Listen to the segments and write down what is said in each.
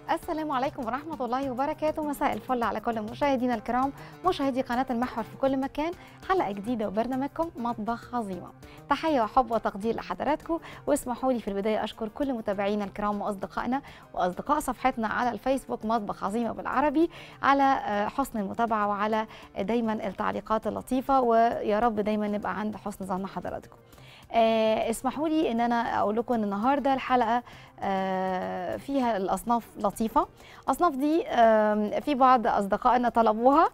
السلام عليكم ورحمة الله وبركاته مساء الفل على كل مشاهدينا الكرام مشاهدي قناة المحور في كل مكان حلقة جديدة وبرنامجكم مطبخ عظيمة تحية وحب وتقدير لحضراتكم واسمحوا لي في البداية أشكر كل متابعينا الكرام وأصدقائنا وأصدقاء صفحتنا على الفيسبوك مطبخ عظيمة بالعربي على حسن المتابعة وعلى دايما التعليقات اللطيفة ويا رب دايما نبقى عند حسن ظن حضراتكم آه اسمحوا لي ان انا اقول لكم ان النهارده الحلقه آه فيها الاصناف لطيفه اصناف دي آه في بعض اصدقائنا طلبوها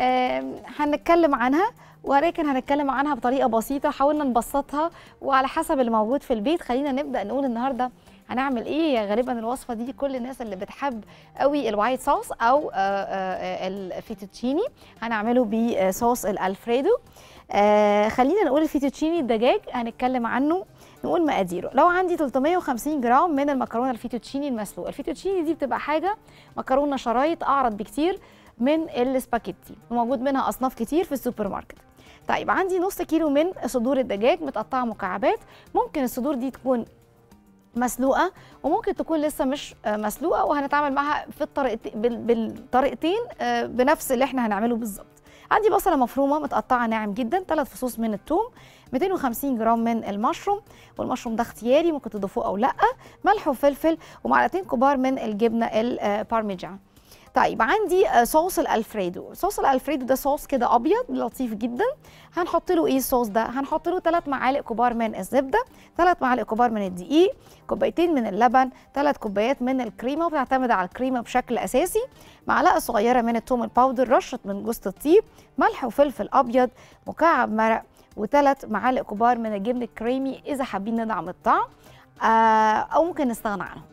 هنتكلم عنها ولكن هنتكلم عنها بطريقه بسيطه حاولنا نبسطها وعلى حسب اللي موجود في البيت خلينا نبدا نقول النهارده هنعمل ايه غالبا الوصفه دي كل الناس اللي بتحب قوي الوايت صوص او الفيتوتشيني هنعمله بصوص الالفريدو آه خلينا نقول الفيتوتشيني الدجاج هنتكلم عنه نقول مقاديره لو عندي 350 جرام من المكرونه الفيتوتشيني المسلوقه الفيتوتشيني دي بتبقى حاجه مكرونه شرايط اعرض بكتير من السباكيتي وموجود منها اصناف كتير في السوبر ماركت طيب عندي نص كيلو من صدور الدجاج متقطعه مكعبات ممكن الصدور دي تكون مسلوقه وممكن تكون لسه مش مسلوقه وهنتعامل معاها في الطريقتين بالطريقتين بنفس اللي احنا هنعمله بالظبط عندي بصله مفرومه متقطعه ناعم جدا ثلاث فصوص من الثوم 250 جرام من المشروم والمشروم ده اختياري ممكن تضيفوه او لا ملح وفلفل ومعلقتين كبار من الجبنه البارميجان طيب عندي صوص الالفريدو صوص الالفريدو ده صوص كده ابيض لطيف جدا هنحط له ايه الصوص ده هنحط له 3 معالق كبار من الزبده 3 معالق كبار من الدقيق كوبايتين من اللبن 3 كوبايات من الكريمه وبتعتمد على الكريمه بشكل اساسي معلقه صغيره من الثوم الباودر رشه من جوز الطيب ملح وفلفل ابيض مكعب مرق وثلاث معالق كبار من الجبن الكريمي اذا حابين ندعم الطعم او ممكن نستغنى عنهم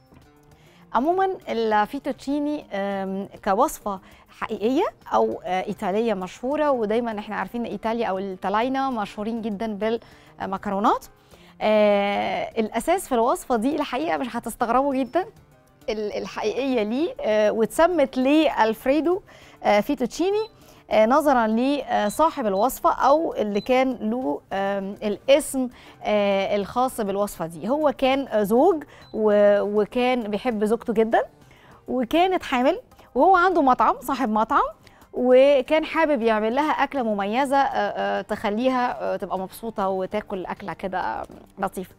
عموما الفيتوتشيني كوصفه حقيقيه او ايطاليه مشهوره ودايما احنا عارفين ايطاليا او الطلاينه مشهورين جدا بالمكرونات الاساس في الوصفه دي الحقيقه مش هتستغربوا جدا الحقيقيه ليه واتسمت ليه الفريدو فيتوتشيني نظرا لصاحب الوصفه او اللي كان له الاسم الخاص بالوصفه دي هو كان زوج وكان بيحب زوجته جدا وكانت حامل وهو عنده مطعم صاحب مطعم وكان حابب يعمل لها اكله مميزه تخليها تبقى مبسوطه وتاكل اكله كده لطيفه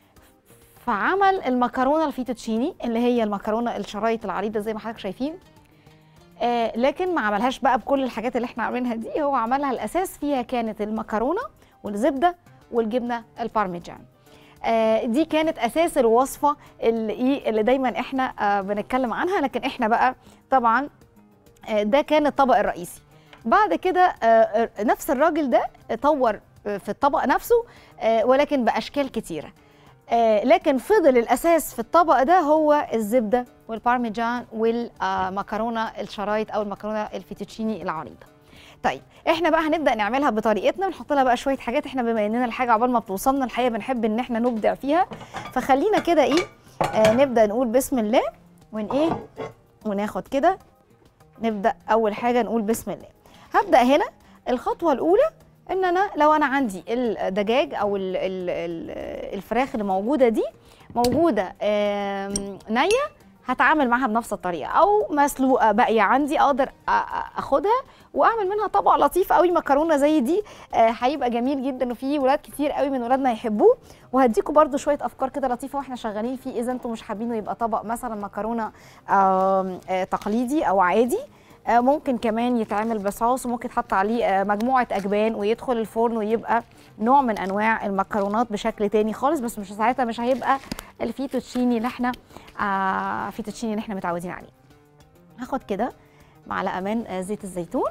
فعمل المكرونه الفيتوتشيني اللي هي المكرونه الشرايط العريضه زي ما حضرتك شايفين آه لكن ما عملهاش بقى بكل الحاجات اللي احنا عاملينها دي هو عملها الاساس فيها كانت المكرونه والزبده والجبنه البارميجان آه دي كانت اساس الوصفه اللي ايه اللي دايما احنا آه بنتكلم عنها لكن احنا بقى طبعا آه ده كان الطبق الرئيسي بعد كده آه نفس الراجل ده طور في الطبق نفسه آه ولكن باشكال كتيره آه لكن فضل الاساس في الطبق ده هو الزبده والبارميجان والمكرونه الشرايط او المكرونه الفيتوتشيني العريضه طيب احنا بقى هنبدا نعملها بطريقتنا ونحط لها بقى شويه حاجات احنا بما اننا الحاجه عقبال ما بتوصلنا الحقيقه بنحب ان احنا نبدع فيها فخلينا كده ايه آه نبدا نقول بسم الله ون ايه وناخد كده نبدا اول حاجه نقول بسم الله هبدا هنا الخطوه الاولى ان انا لو انا عندي الدجاج او ال ال ال الفراخ اللي موجوده دي موجوده نيه هتعامل معاها بنفس الطريقه او مسلوقه باقيه عندي اقدر اخدها واعمل منها طبق لطيف قوي مكرونه زي دي هيبقى جميل جدا وفي ولاد كتير قوي من ولادنا يحبوه وهديكم برده شويه افكار كده لطيفه واحنا شغالين فيه اذا انتم مش حابينه يبقى طبق مثلا مكرونه تقليدي او عادي ممكن كمان يتعمل بصوص وممكن يتحط عليه مجموعه اجبان ويدخل الفرن ويبقى نوع من انواع المكرونات بشكل تاني خالص بس مش ساعتها مش هيبقى الفيتوتشيني اللي احنا آه فيتوتشيني اللي احنا متعودين عليه هاخد كده معلقه من زيت الزيتون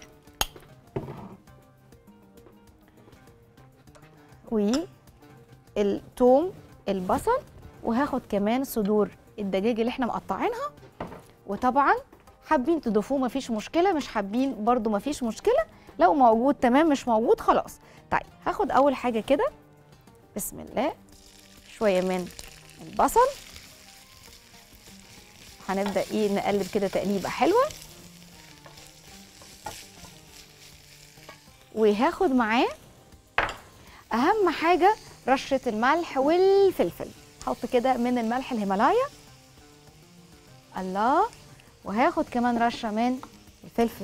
والثوم البصل وهاخد كمان صدور الدجاج اللي احنا مقطعينها وطبعا حابين تضيفوه مفيش مشكله مش حابين برضو مفيش مشكله لو موجود تمام مش موجود خلاص طيب هاخد اول حاجه كده بسم الله شويه من البصل هنبدا ايه نقلب كده تقليبه حلوه وهاخد معاه اهم حاجه رشه الملح والفلفل حط كده من الملح الهيمالايا الله وهاخد كمان رشه من الفلفل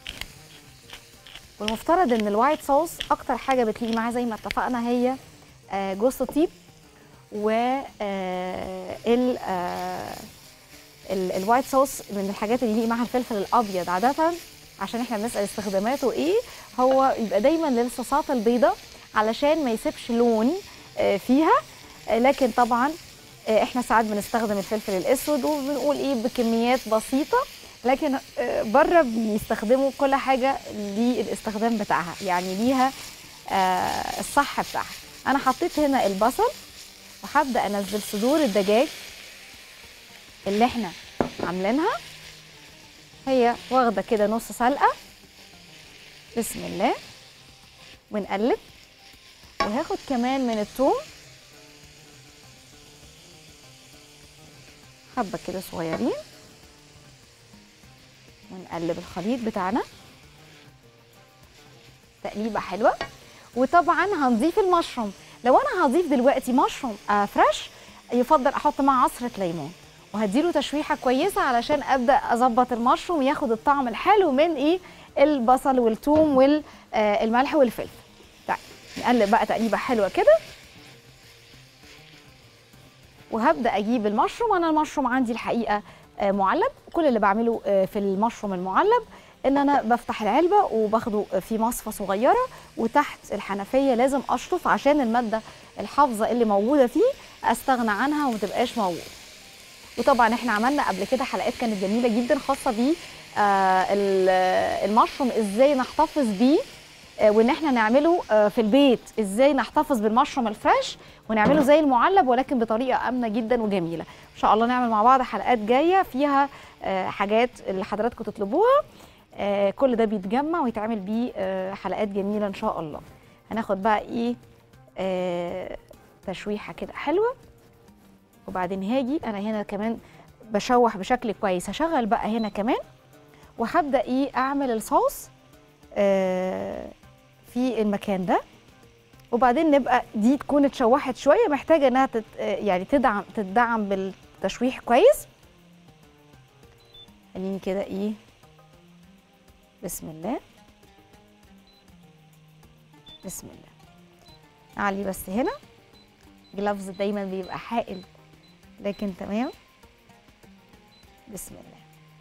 والمفترض ان الوايت صوص اكتر حاجه بتليق معاه زي ما اتفقنا هي آه، جوز الطيب و آه، ال آه، ال- الوايت صوص من الحاجات اللي يليق معاها الفلفل الابيض عاده عشان احنا بنسال استخداماته ايه هو يبقى دايما للصوصات البيضاء علشان ما يسيبش لون آه، فيها آه، لكن طبعا آه، احنا ساعات بنستخدم الفلفل الاسود وبنقول ايه بكميات بسيطه لكن آه، بره بيستخدموا كل حاجه للاستخدام بتاعها يعني ليها آه، الصح بتاعها انا حطيت هنا البصل وهبدا انزل صدور الدجاج اللي احنا عاملينها هي واخده كده نص سلقه بسم الله ونقلب وهاخد كمان من الثوم حبه كده صغيرين ونقلب الخليط بتاعنا تقليبه حلوه وطبعا هنضيف المشروم لو انا هضيف دلوقتي مشروم آه فريش يفضل احط معاه عصره ليمون وهديله تشويحه كويسه علشان ابدا اظبط المشروم ياخد الطعم الحلو من ايه البصل والثوم والملح والفلفل طيب نقلب بقى تقليبه حلوه كده وهبدا اجيب المشروم انا المشروم عندي الحقيقه آه، معلب كل اللي بعمله آه، في المشروم المعلب ان انا بفتح العلبه وباخده في مصفى صغيره وتحت الحنفيه لازم اشطف عشان الماده الحافظه اللي موجوده فيه استغنى عنها وما تبقاش موجوده وطبعا احنا عملنا قبل كده حلقات كانت جميله جدا خاصه بيه آه ال- المشروم ازاي نحتفظ بيه آه، وان احنا نعمله آه، في البيت ازاي نحتفظ بالمشروم الفريش ونعمله زي المعلب ولكن بطريقه امنه جدا وجميله ان شاء الله نعمل مع بعض حلقات جايه فيها آه، حاجات اللي حضراتكم تطلبوها آه، كل ده بيتجمع ويتعمل بيه آه، حلقات جميله ان شاء الله هناخد بقى ايه آه، تشويحه كده حلوه وبعدين هاجي انا هنا كمان بشوح بشكل كويس هشغل بقى هنا كمان وهبدا ايه اعمل الصوص آه، في المكان ده وبعدين نبقى دي تكون اتشوحت شويه محتاجه انها تت آه، يعني تدعم تدعم بالتشويح كويس خليني كده ايه بسم الله بسم الله نعلي بس هنا جلافز دايما بيبقى حائل لكن تمام بسم الله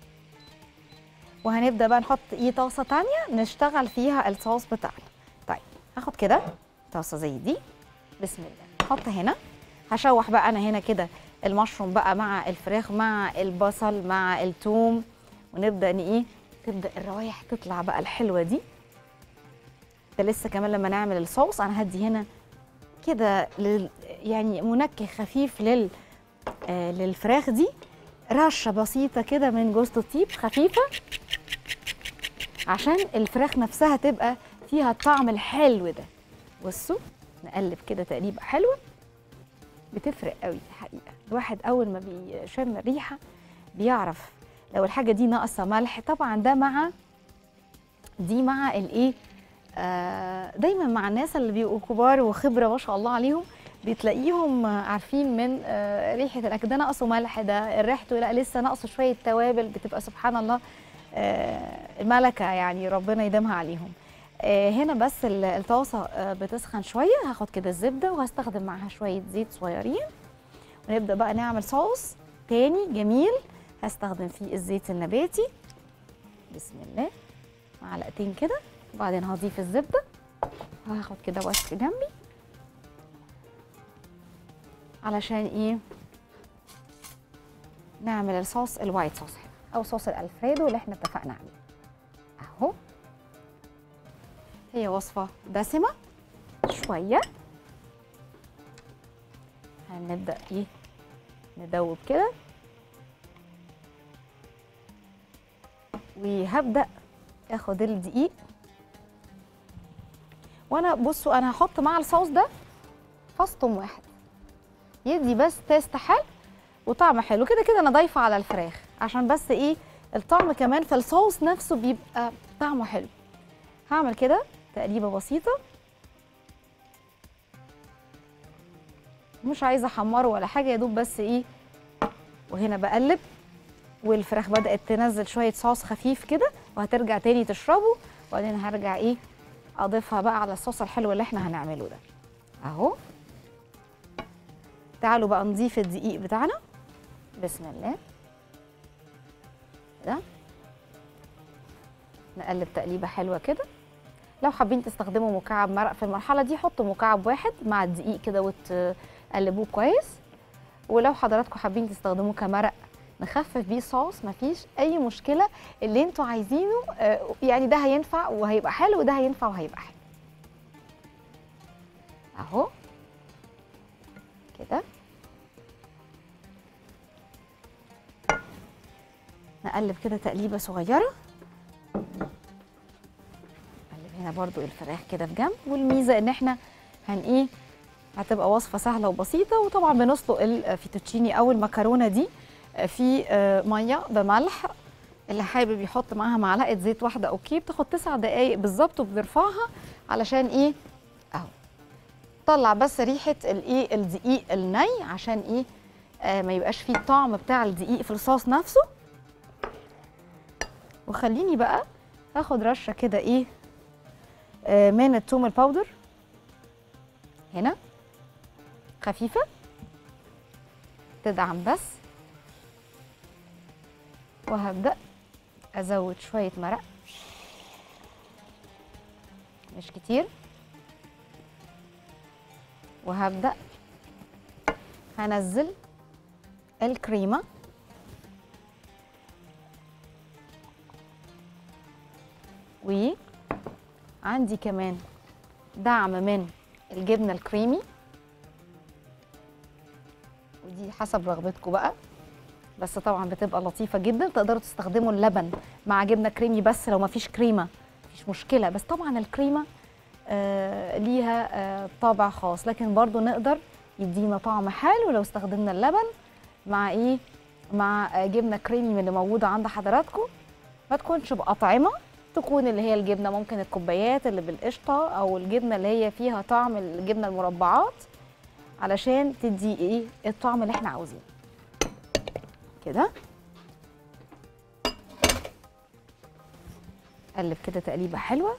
وهنبدا بقى نحط ايه طاسه تانية نشتغل فيها الصوص بتاعنا طيب هاخد كده طاسه زي دي بسم الله احط هنا هشوح بقى انا هنا كده المشروم بقى مع الفراخ مع البصل مع الثوم ونبدا ان ايه تبدا الروايح تطلع بقى الحلوه دي ده لسه كمان لما نعمل الصوص انا هدي هنا كده لل يعني منكه خفيف لل آه للفراخ دي رشه بسيطه كده من جوز الطيب خفيفه عشان الفراخ نفسها تبقى فيها الطعم الحلو ده بصوا نقلب كده تقليبه حلوه بتفرق قوي الحقيقه الواحد اول ما بيشم الريحه بيعرف لو الحاجه دي ناقصه ملح طبعا ده مع دي مع الايه آه دايما مع الناس اللي بيبقوا كبار وخبره ما شاء الله عليهم بتلاقيهم آه، عارفين من آه ريحه الاكل ده ناقصه ملح ده ريحته لا لسه ناقصه شويه توابل بتبقى سبحان الله آه الملكه يعني ربنا يديمها عليهم آه هنا بس ال- الطاسه آه بتسخن شويه هاخد كده الزبده وهستخدم معاها شويه زيت صغيرين ونبدا بقى نعمل صوص تاني جميل هستخدم فيه الزيت النباتي بسم الله معلقتين كده وبعدين هضيف الزبده وهاخد كده وش جنبي علشان ايه نعمل الصوص الوايت صوص هنا او صوص الالفريدو اللي احنا اتفقنا عليه اهو هي وصفه دسمه شويه هنبدا ايه ندوب كده وهبدا اخد الدقيق وانا بصوا انا هحط مع الصوص ده فص توم واحد يدي بس تيست حلو وطعم حلو كده كده انا ضايفه على الفراخ عشان بس ايه الطعم كمان في الصوص نفسه بيبقى طعمه حلو هعمل كده تقليبه بسيطه مش عايزه احمره ولا حاجه يا دوب بس ايه وهنا بقلب والفراخ بدات تنزل شويه صوص خفيف كده وهترجع تاني تشربه وبعدين هرجع ايه اضيفها بقى على الصوص الحلو اللي احنا هنعمله ده اهو تعالوا بقى نضيف الدقيق بتاعنا بسم الله كده نقلب تقليبه حلوه كده لو حابين تستخدموا مكعب مرق في المرحله دي حطوا مكعب واحد مع الدقيق كده وتقلبوه كويس ولو حضراتكم حابين تستخدموه كمرق نخفف بيه صوص مفيش اي مشكله اللي انتوا عايزينه آه، يعني ده هينفع وهيبقى حلو وده هينفع وهيبقى حلو اهو كده نقلب كده تقليبه صغيره نقلب هنا برضو الفراخ كده في جنب والميزه ان احنا هن ايه هتبقى وصفه سهله وبسيطه وطبعا بنسلق الفيتوتشيني او المكرونه دي في آه، ميه بملح اللي حابب يحط معاها معلقه زيت واحده اوكي بتاخد تسع دقائق بالظبط وبنرفعها علشان ايه اهو طلع بس ريحه الايه الدقيق الني عشان ايه آه ما يبقاش فيه الطعم بتاع الدقيق في الصوص نفسه وخليني بقى هاخد رشه كده ايه آه من التوم الباودر هنا خفيفه تدعم بس وهبدأ أزود شوية مرق مش كتير وهبدأ هنزل الكريمة وعندي كمان دعم من الجبنة الكريمي ودي حسب رغبتكم بقى بس طبعا بتبقى لطيفه جدا تقدروا تستخدموا اللبن مع جبنه كريمي بس لو ما فيش كريمه مفيش مشكله بس طبعا الكريمه آه ليها آه طابع خاص لكن برضو نقدر يدينا طعم حلو لو استخدمنا اللبن مع ايه مع آه جبنه كريمي من اللي موجوده عند حضراتكم ما تكونش باطعمه تكون اللي هي الجبنه ممكن الكوبايات اللي بالقشطه او الجبنه اللي هي فيها طعم الجبنه المربعات علشان تدي ايه الطعم اللي احنا عاوزينه كده قلب كده تقليبه حلوه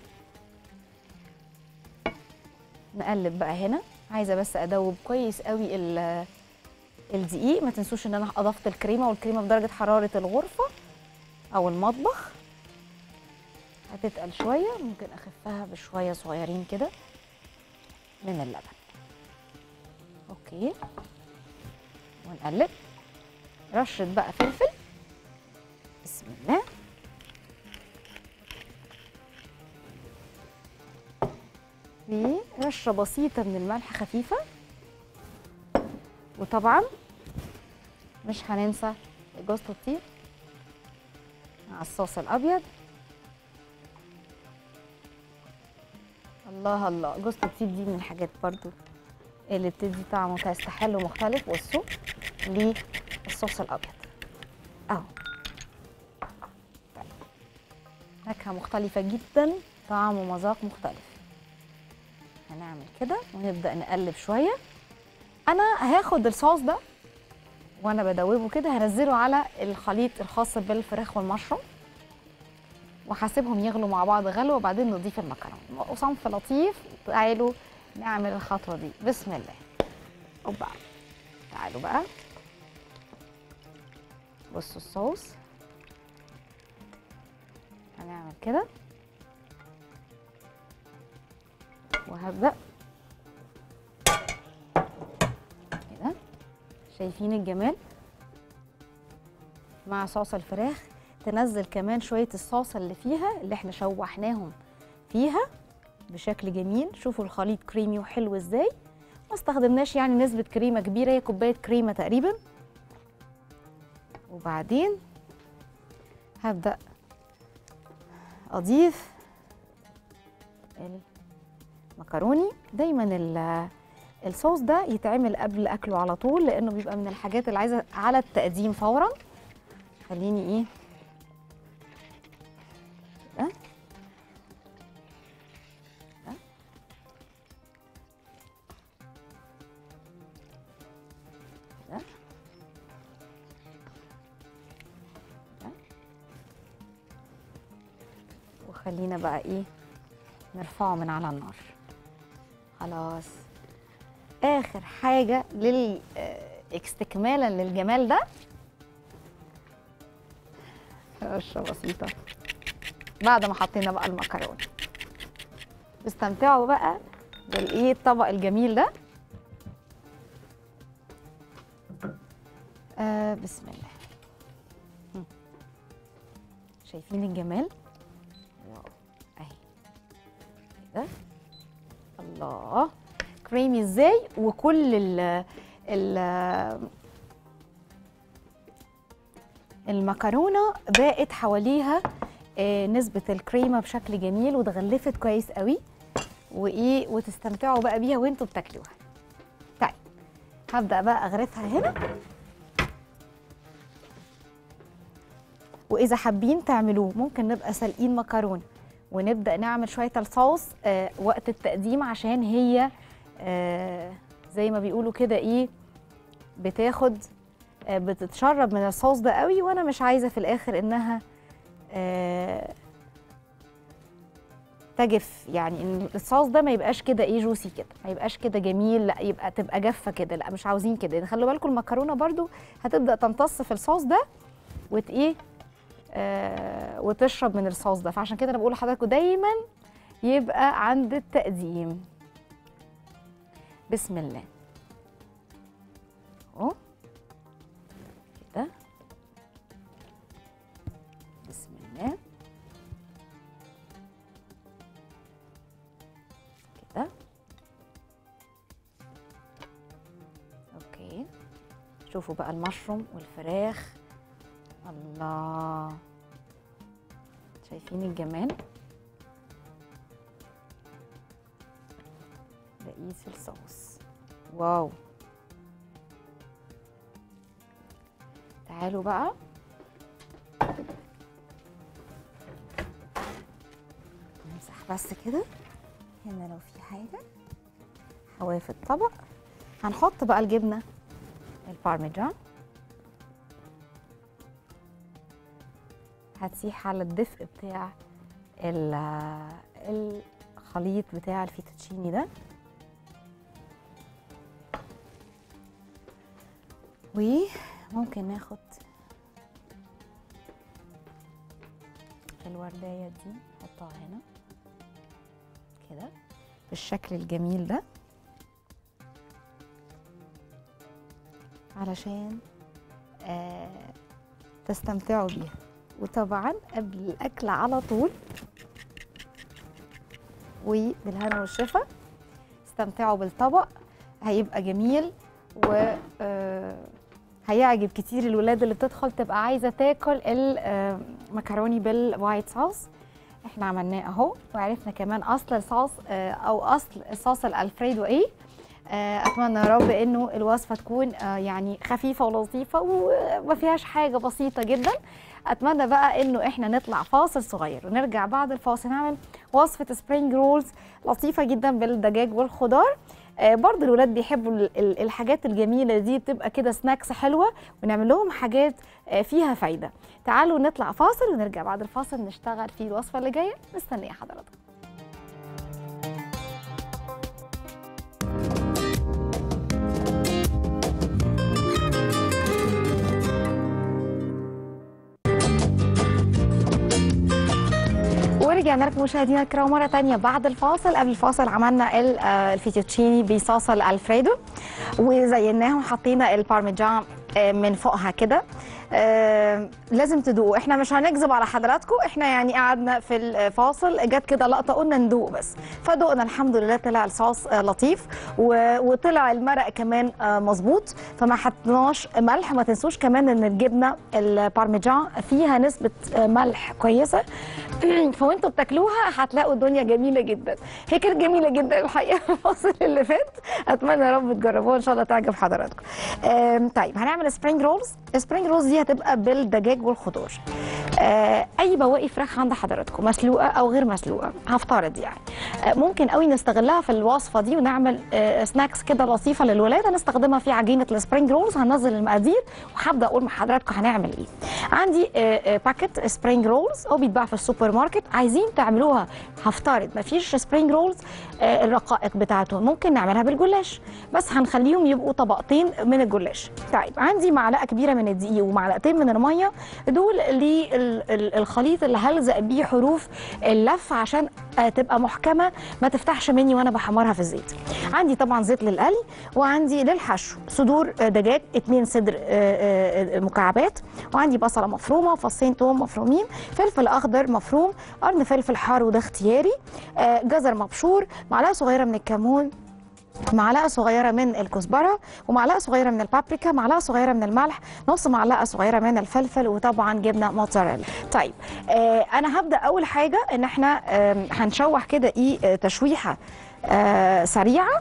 نقلب بقى هنا عايزه بس ادوب كويس قوي ال- الدقيق ما تنسوش ان انا اضفت الكريمه والكريمه بدرجه حراره الغرفه او المطبخ هتتقل شويه ممكن اخفها بشويه صغيرين كده من اللبن اوكي ونقلب رشة بقى فلفل بسم الله ورشة بسيطة من الملح خفيفة وطبعا مش هننسى جوز الطيب مع الصوص الأبيض الله الله جوز الطيب دي من الحاجات برضو اللي بتدي طعم وتستحل ومختلف والسوق للصوص الابيض اهو طيب. نكهه مختلفه جدا طعم ومذاق مختلف هنعمل كده ونبدا نقلب شويه انا هاخد الصوص ده وانا بدوبه كده هنزله على الخليط الخاص بالفراخ والمشروم وهسيبهم يغلوا مع بعض غلوه وبعدين نضيف المكرونه وصنف لطيف تعالوا نعمل الخطوه دي بسم الله اوبا تعالوا بقى بصوا الصوص هنعمل كده وهبدأ كده شايفين الجمال مع صوص الفراخ تنزل كمان شوية الصوص اللي فيها اللي احنا شوحناهم فيها بشكل جميل شوفوا الخليط كريمي وحلو ازاي ما استخدمناش يعني نسبة كريمة كبيرة هي كوباية كريمة تقريبا وبعدين هبدأ أضيف المكروني دايما ال- الصوص ده يتعمل قبل أكله على طول لأنه بيبقى من الحاجات اللي عايزة على التقديم فورا خليني إيه كده كده. كده. خلينا بقى ايه نرفعه من على النار خلاص اخر حاجه لل آه، استكمالا للجمال ده رشه بسيطه بعد ما حطينا بقى المكرونه استمتعوا بقى بالايه الطبق الجميل ده آه بسم الله مم. شايفين الجمال واو اهي كده الله كريمي ازاي وكل ال ال المكرونه بقت حواليها آه، نسبه الكريمه بشكل جميل واتغلفت كويس قوي وايه وتستمتعوا بقى بيها وانتوا بتاكلوها طيب هبدا بقى اغرفها هنا واذا حابين تعملوه ممكن نبقى سالقين مكرونه ونبدا نعمل شويه الصوص آه وقت التقديم عشان هي آه زي ما بيقولوا كده ايه بتاخد آه بتتشرب من الصوص ده قوي وانا مش عايزه في الاخر انها آه تجف يعني ان الصوص ده ما يبقاش كده ايه جوسي كده ما يبقاش كده جميل لا يبقى تبقى جافه كده لا مش عاوزين كده يعني خلوا بالكم المكرونه برضو هتبدا تمتص في الصوص ده وت ايه آه وتشرب من الصوص ده فعشان كده انا بقول لحضراتكم دايما يبقى عند التقديم بسم الله اهو كده بسم الله كده اوكي شوفوا بقى المشروم والفراخ الله شايفين الجمال رئيس الصوص واو تعالوا بقى نمسح بس كده هنا لو في حاجة حواف الطبق هنحط بقى الجبنة البارميجان هتسيح على الدفء بتاع ال- الخليط بتاع الفيتوتشيني ده وممكن ناخد الوردية دي نحطها هنا كده بالشكل الجميل ده علشان آه تستمتعوا بيها وطبعا قبل الاكل على طول وبالهنا والشفا استمتعوا بالطبق هيبقى جميل و آه، هيعجب كتير الولاد اللي بتدخل تبقى عايزه تاكل المكروني بالوايت صوص احنا عملناه اهو وعرفنا كمان اصل الصوص آه، او اصل الصوص الالفريدو ايه آه، اتمنى يا رب انه الوصفه تكون آه، يعني خفيفه ولطيفه وما فيهاش حاجه بسيطه جدا اتمنى بقى انه احنا نطلع فاصل صغير ونرجع بعد الفاصل نعمل وصفه سبرينج رولز لطيفه جدا بالدجاج والخضار آه، برضه الولاد بيحبوا ال- ال- الحاجات الجميله دي بتبقى كده سناكس حلوه ونعمل لهم حاجات آه، فيها فايده تعالوا نطلع فاصل ونرجع بعد الفاصل نشتغل في الوصفه اللي جايه مستنيه حضراتكم ورجعنا لكم مشاهدينا الكرام مره تانية بعد الفاصل قبل الفاصل عملنا ال- آه، الفيتوتشيني بصوص الالفريدو وزيناهم حطينا البارميجان آه، من فوقها كده آه، لازم تدوقوا احنا مش هنكذب على حضراتكم احنا يعني قعدنا في الفاصل جت كده لقطه قلنا ندوق بس فدوقنا الحمد لله طلع الصوص آه، لطيف و- وطلع المرق كمان آه، مظبوط فما حطيناش ملح ما تنسوش كمان ان الجبنه البارميجان فيها نسبه آه، ملح كويسه فوانتوا بتاكلوها هتلاقوا الدنيا جميله جدا هي كانت جميله جدا الحقيقه في الفاصل اللي فات اتمنى يا رب تجربوها ان شاء الله تعجب حضراتكم آم، طيب هنعمل سبرينج رولز سبرينج رولز دي هتبقى بالدجاج والخضار آه، اي بواقي فراخ عند حضراتكم مسلوقه او غير مسلوقه هفترض يعني آه، ممكن قوي نستغلها في الوصفه دي ونعمل آه، سناكس كده لطيفه للولاد هنستخدمها في عجينه السبرينج رولز هننزل المقادير وهبدا اقول مع حضراتكم هنعمل ايه عندي آه، آه، باكيت سبرينج رولز او بيتباع في السوبر ماركت عايزين تعملوها هفترض مفيش سبرينج رولز آه، الرقائق بتاعتهم ممكن نعملها بالجلاش بس هنخليهم يبقوا طبقتين من الجلاش طيب عندي معلقه كبيره من الدقيق ومعلقتين من الميه دول للخليط اللي هلزق بيه حروف اللف عشان آه، تبقى محكمه ما تفتحش مني وانا بحمرها في الزيت عندي طبعا زيت للقلي وعندي للحشو صدور آه، دجاج اتنين صدر آه، آه، مكعبات وعندي بصله مفرومه فصين توم مفرومين فلفل اخضر مفروم قرن فلفل حار وده اختياري آه، جزر مبشور معلقه صغيره من الكمون معلقه صغيره من الكزبره ومعلقه صغيره من البابريكا معلقه صغيره من الملح نص معلقه صغيره من الفلفل وطبعا جبنه موتزاريلا طيب آه انا هبدا اول حاجه ان احنا آه هنشوح كده ايه آه تشويحه آه سريعه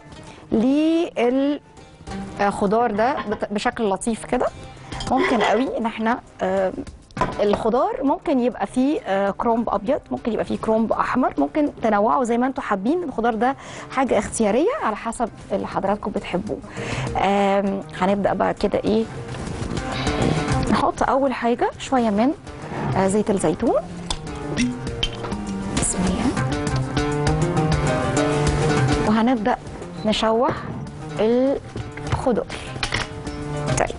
للخضار ده بت- بشكل لطيف كده ممكن قوي ان احنا آه الخضار ممكن يبقى فيه آه، كرومب ابيض ممكن يبقى فيه كرومب احمر ممكن تنوعوا زي ما انتم حابين الخضار ده حاجه اختياريه على حسب اللي حضراتكم بتحبوه آم، هنبدا بقى كده ايه نحط اول حاجه شويه من آه، زيت الزيتون بسم الله وهنبدا نشوح الخضار طيب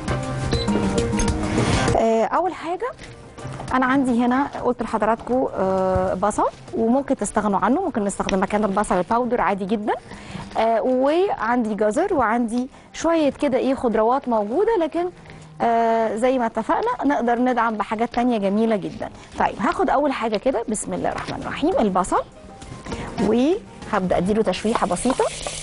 آه، اول حاجه انا عندي هنا قلت لحضراتكم آه، بصل وممكن تستغنوا عنه ممكن نستخدم مكان البصل الباودر عادي جدا آه، وعندي جزر وعندي شويه كده ايه خضروات موجوده لكن آه زي ما اتفقنا نقدر ندعم بحاجات تانية جميلة جدا طيب هاخد أول حاجة كده بسم الله الرحمن الرحيم البصل وهبدأ أديله تشويحة بسيطة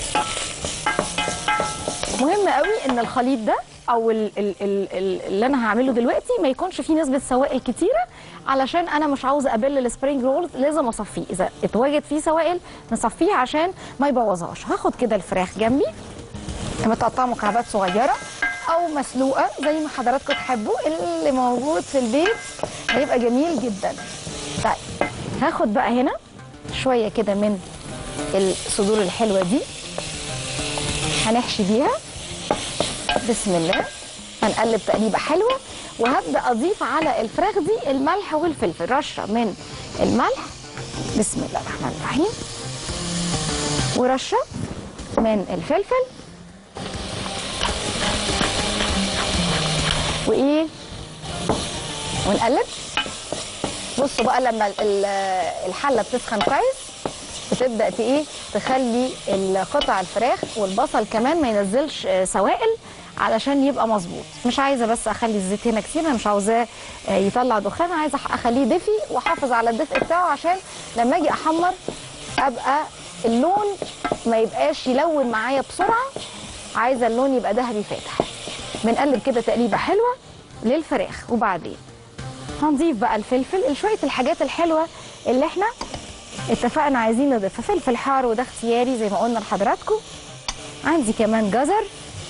مهم قوي ان الخليط ده او ال ال ال ال اللي انا هعمله دلوقتي ما يكونش فيه نسبه سوائل كتيره علشان انا مش عاوزه ابل السبرينج رولز لازم اصفيه اذا اتواجد فيه سوائل نصفيه عشان ما يبوظهاش هاخد كده الفراخ جنبي متقطعه مكعبات صغيره او مسلوقه زي ما حضراتكم تحبوا اللي موجود في البيت هيبقى جميل جدا طيب هاخد بقى هنا شويه كده من الصدور الحلوه دي هنحشي بيها بسم الله هنقلب تقليبه حلوه وهبدا اضيف على الفراخ دي الملح والفلفل رشه من الملح بسم الله الرحمن الرحيم ورشه من الفلفل وايه ونقلب بصوا بقى لما ال- ال- الحله بتسخن كويس بتبدا ت- ايه تخلي القطع الفراخ والبصل كمان ما ينزلش آه، سوائل علشان يبقى مظبوط مش عايزه بس اخلي الزيت هنا كتير انا مش عاوزاه آه، يطلع دخان أنا عايزه أح- اخليه دفي واحافظ على الدفء بتاعه عشان لما اجي احمر ابقى اللون ما يبقاش يلون معايا بسرعه عايزه اللون يبقى ذهبي فاتح بنقلب كده تقليبه حلوه للفراخ وبعدين هنضيف بقى الفلفل شويه الحاجات الحلوه اللي احنا اتفقنا عايزين نضيفها فلفل حار وده اختياري زي ما قلنا لحضراتكم عندي كمان جزر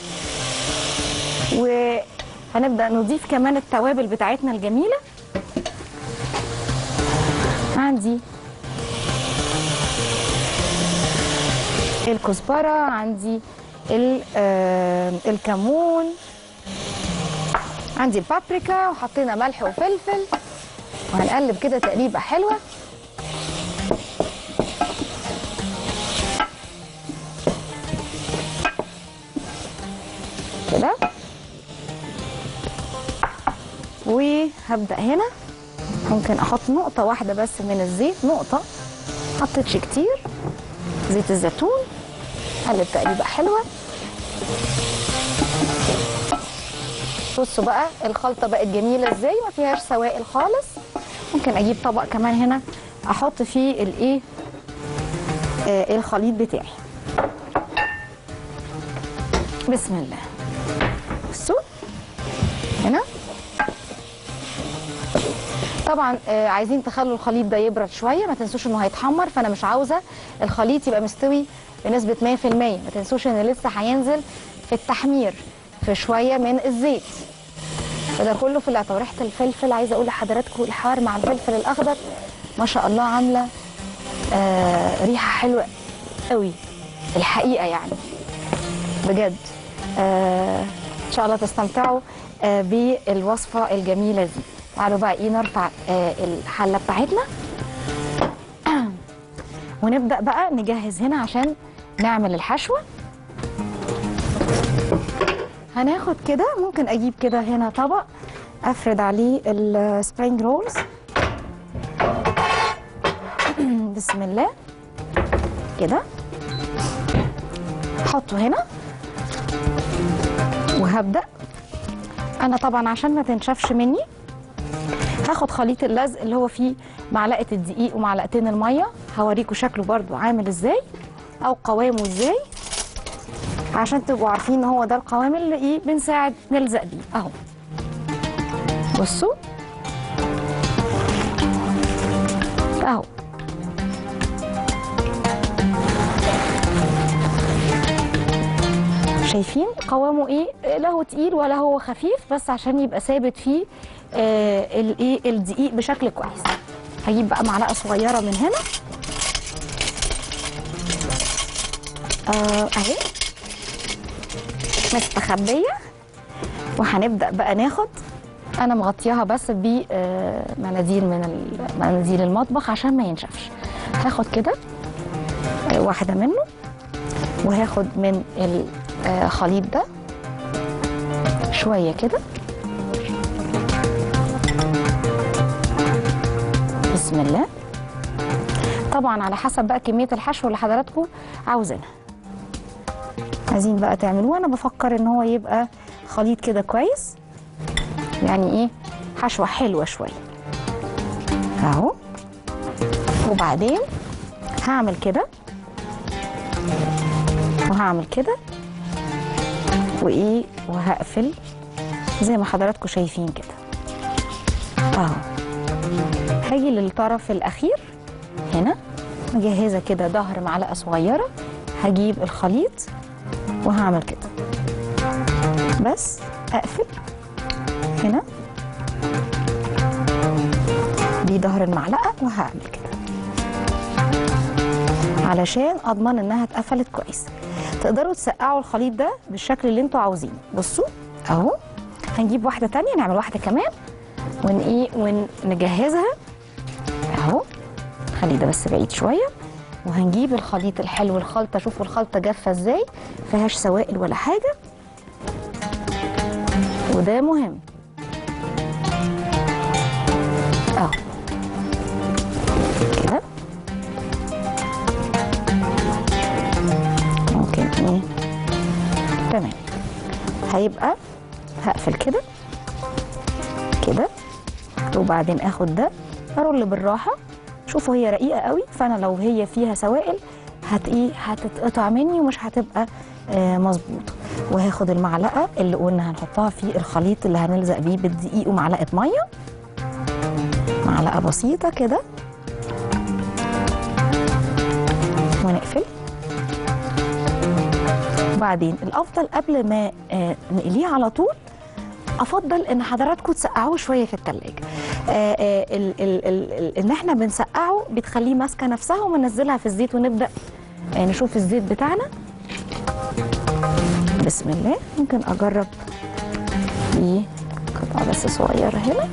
وهنبدا نضيف كمان التوابل بتاعتنا الجميله عندي الكزبره عندي ال- آه، الكمون عندي البابريكا وحطينا ملح وفلفل وهنقلب كده تقليبه حلوه كده وهبدا هنا ممكن احط نقطه واحده بس من الزيت نقطه حطيتش كتير زيت الزيتون قلب تقليبه حلوه بصوا بقى الخلطه بقت جميله ازاي ما فيهاش سوائل خالص ممكن اجيب طبق كمان هنا احط فيه الايه آه الخليط بتاعي بسم الله بصوا هنا طبعا آه، عايزين تخلوا الخليط ده يبرد شويه ما تنسوش انه هيتحمر فانا مش عاوزه الخليط يبقى مستوي بنسبه 100% ما تنسوش ان لسه هينزل في التحمير في شويه من الزيت وده كله في الاعتبار ريحه الفلفل عايزه اقول لحضراتكم الحار مع الفلفل الاخضر ما شاء الله عامله آه ريحه حلوه قوي الحقيقه يعني بجد آه ان شاء الله تستمتعوا آه بالوصفه الجميله دي تعالوا بقى ايه نرفع آه الحله بتاعتنا ونبدا بقى نجهز هنا عشان نعمل الحشوه هناخد كده ممكن اجيب كده هنا طبق افرد عليه السبرينج رولز بسم الله كده احطه هنا وهبدا انا طبعا عشان ما تنشفش مني هاخد خليط اللزق اللي هو فيه معلقه الدقيق ومعلقتين الميه هوريكم شكله برضو عامل ازاي او قوامه ازاي عشان تبقوا عارفين ان هو ده القوام اللي ايه بنساعد نلزق بيه اهو بصوا اهو شايفين قوامه ايه لا هو تقيل ولا هو خفيف بس عشان يبقى ثابت فيه آه الايه الدقيق بشكل كويس هجيب بقى معلقه صغيره من هنا آه اهي مستخبيه وهنبدا بقى ناخد انا مغطياها بس بمناديل من ال- مناديل المطبخ عشان ما ينشفش هاخد كده آه، واحده منه وهاخد من الخليط ده شويه كده بسم الله طبعا على حسب بقى كميه الحشو اللي حضراتكم عاوزينها عايزين بقى تعملوه انا بفكر ان هو يبقى خليط كده كويس يعني ايه حشوه حلوه شويه اهو وبعدين هعمل كده وهعمل كده وايه وهقفل زي ما حضراتكم شايفين كده اهو هاجي للطرف الاخير هنا مجهزه كده ظهر معلقه صغيره هجيب الخليط وهعمل كده بس اقفل هنا دي ظهر المعلقه وهعمل كده علشان اضمن انها اتقفلت كويس تقدروا تسقعوا الخليط ده بالشكل اللي انتوا عاوزينه بصوا اهو هنجيب واحده تانية نعمل واحده كمان ون ايه ونجهزها اهو خلي ده بس بعيد شويه وهنجيب الخليط الحلو الخلطه شوفوا الخلطه جافه ازاي فيهاش سوائل ولا حاجه وده مهم اهو كده ممكن ايه تمام هيبقى هقفل كده كده وبعدين اخد ده ارول بالراحه شوفوا هي رقيقه قوي فانا لو هي فيها سوائل هت ايه هتتقطع مني ومش هتبقى آه مظبوطه وهاخد المعلقه اللي قلنا هنحطها في الخليط اللي هنلزق بيه بالدقيق ومعلقه ميه معلقه بسيطه كده ونقفل وبعدين الافضل قبل ما آه نقليه على طول افضل ان حضراتكم تسقعوه شويه في الثلاجه آه آه ال- ال- ال- ال- ان احنا بنسقعه بتخليه ماسكه نفسها وننزلها في الزيت ونبدا آه نشوف الزيت بتاعنا بسم الله ممكن اجرب في قطعه بس صغيره هنا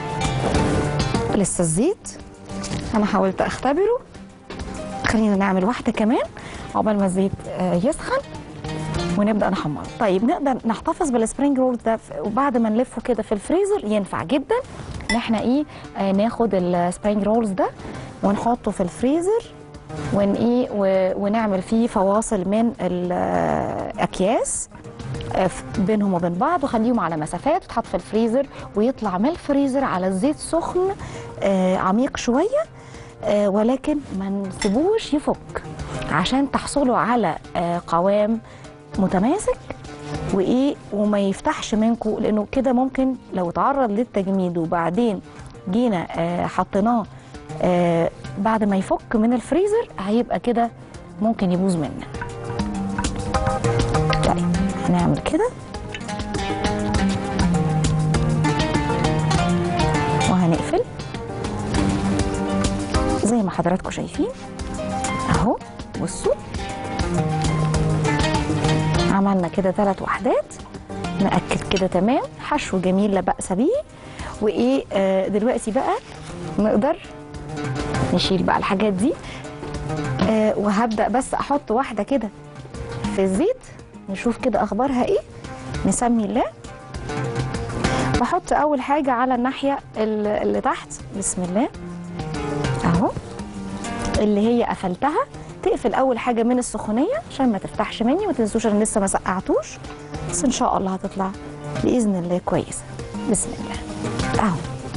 لسه الزيت انا حاولت اختبره خلينا نعمل واحده كمان عقبال ما الزيت آه يسخن ونبدا نحمره طيب نقدر نحتفظ بالسبرينج رول ده ف- وبعد ما نلفه كده في الفريزر ينفع جدا ان احنا ايه آه ناخد السبرينج رولز ده ونحطه في الفريزر ون ايه و- ونعمل فيه فواصل من الاكياس آه، ف- بينهم وبين بعض وخليهم على مسافات وتحط في الفريزر ويطلع من الفريزر على زيت سخن آه، عميق شويه آه، ولكن ما نسيبوش يفك عشان تحصلوا على آه، قوام متماسك وايه وما يفتحش منكم لانه كده ممكن لو اتعرض للتجميد وبعدين جينا آه، حطيناه آه، بعد ما يفك من الفريزر هيبقى كده ممكن يبوظ منك طيب هنعمل كده حضراتكم شايفين اهو بصوا عملنا كده ثلاث وحدات نأكد كده تمام حشو جميل لا بأس به وايه آه دلوقتي بقى نقدر نشيل بقى الحاجات دي آه وهبدأ بس احط واحدة كده في الزيت نشوف كده اخبارها ايه نسمي الله بحط اول حاجة على الناحية ال- اللي تحت بسم الله اهو اللي هي قفلتها تقفل اول حاجه من السخونيه عشان ما تفتحش مني وما تنسوش انا لسه ما سقعتوش بس ان شاء الله هتطلع باذن الله كويسه بسم الله اهو